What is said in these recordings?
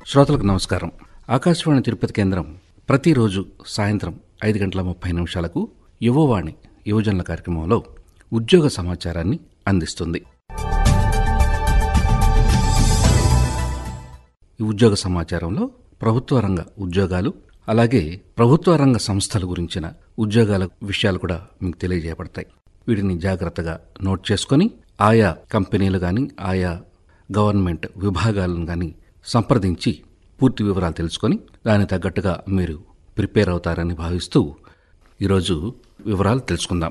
శ్రోతలకు నమస్కారం ఆకాశవాణి తిరుపతి కేంద్రం ప్రతిరోజు సాయంత్రం ఐదు గంటల ముప్పై నిమిషాలకు యువవాణి యువజనుల కార్యక్రమంలో ఉద్యోగ సమాచారాన్ని అందిస్తుంది ఈ ఉద్యోగ సమాచారంలో ప్రభుత్వ రంగ ఉద్యోగాలు అలాగే ప్రభుత్వ రంగ సంస్థల గురించిన ఉద్యోగాల విషయాలు కూడా మీకు తెలియజేయబడతాయి వీటిని జాగ్రత్తగా నోట్ చేసుకొని ఆయా కంపెనీలు కానీ ఆయా గవర్నమెంట్ విభాగాలను కానీ సంప్రదించి పూర్తి వివరాలు తెలుసుకొని దానికి తగ్గట్టుగా మీరు ప్రిపేర్ అవుతారని భావిస్తూ ఈరోజు వివరాలు తెలుసుకుందాం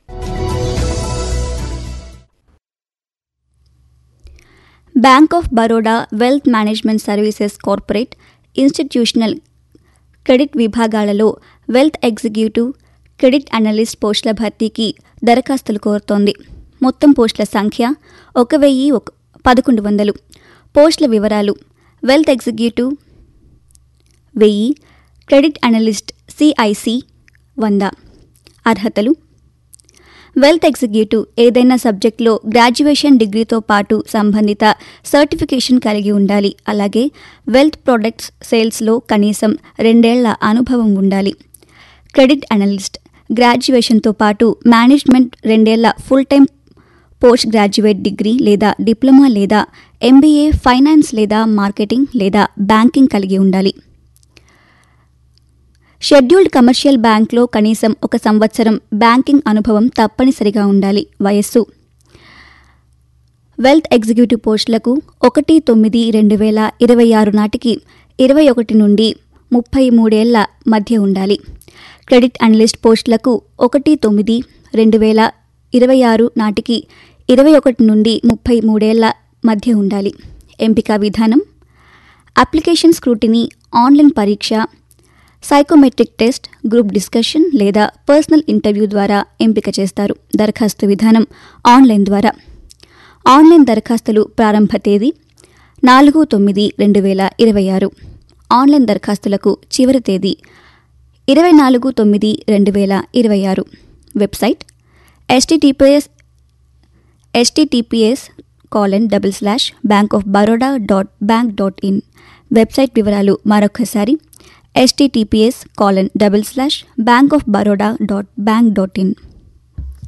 bank of Baroda wealth management services corporate institutional credit విభాగాలలో వెల్త్ ఎగ్జిక్యూటివ్ క్రెడిట్ అనలిస్ట్ పోస్టుల భర్తీకి దరఖాస్తులు కోరుతోంది మొత్తం పోస్టుల సంఖ్య ఒక వెయ్యి ఒక పదకొండు వందలు పోస్టుల వివరాలు వెల్త్ ఎగ్జిక్యూటివ్ వెయ్యి క్రెడిట్ అనలిస్ట్ సిఐసి వంద అర్హతలు వెల్త్ ఎగ్జిక్యూటివ్ ఏదైనా సబ్జెక్టులో గ్రాడ్యుయేషన్ డిగ్రీతో పాటు సంబంధిత సర్టిఫికేషన్ కలిగి ఉండాలి అలాగే వెల్త్ ప్రొడక్ట్స్ సేల్స్లో కనీసం రెండేళ్ల అనుభవం ఉండాలి క్రెడిట్ అనలిస్ట్ గ్రాడ్యుయేషన్తో పాటు మేనేజ్మెంట్ రెండేళ్ల full time post graduate degree లేదా డిప్లొమా లేదా ఎంబీఏ ఫైనాన్స్ లేదా మార్కెటింగ్ లేదా బ్యాంకింగ్ కలిగి ఉండాలి షెడ్యూల్డ్ కమర్షియల్ బ్యాంక్లో కనీసం ఒక సంవత్సరం బ్యాంకింగ్ అనుభవం తప్పనిసరిగా ఉండాలి వయస్సు వెల్త్ ఎగ్జిక్యూటివ్ పోస్టులకు ఒకటి తొమ్మిది రెండు వేల ఇరవై ఆరు నాటికి ఇరవై ఒకటి నుండి ముప్పై మూడేళ్ల మధ్య ఉండాలి క్రెడిట్ అనలిస్ట్ పోస్టులకు ఒకటి తొమ్మిది రెండు వేల ఇరవై ఆరు నాటికి ఇరవై ఒకటి నుండి ముప్పై మూడేళ్ల మధ్య ఉండాలి ఎంపిక విధానం అప్లికేషన్ స్క్రూటినీ ఆన్లైన్ పరీక్ష సైకోమెట్రిక్ టెస్ట్ గ్రూప్ డిస్కషన్ లేదా పర్సనల్ ఇంటర్వ్యూ ద్వారా ఎంపిక చేస్తారు దరఖాస్తు విధానం ఆన్లైన్ ద్వారా ఆన్లైన్ దరఖాస్తులు ప్రారంభ తేదీ నాలుగు తొమ్మిది రెండు వేల ఇరవై ఆరు ఆన్లైన్ దరఖాస్తులకు చివరి తేదీ ఇరవై నాలుగు తొమ్మిది రెండు వేల ఇరవై ఆరు website HTTPS HTTPS colon double slash bank of Baroda dot bank dot in website వివరాలు మరొకసారి HTTPS colon double slash bank of Baroda dot bank dot in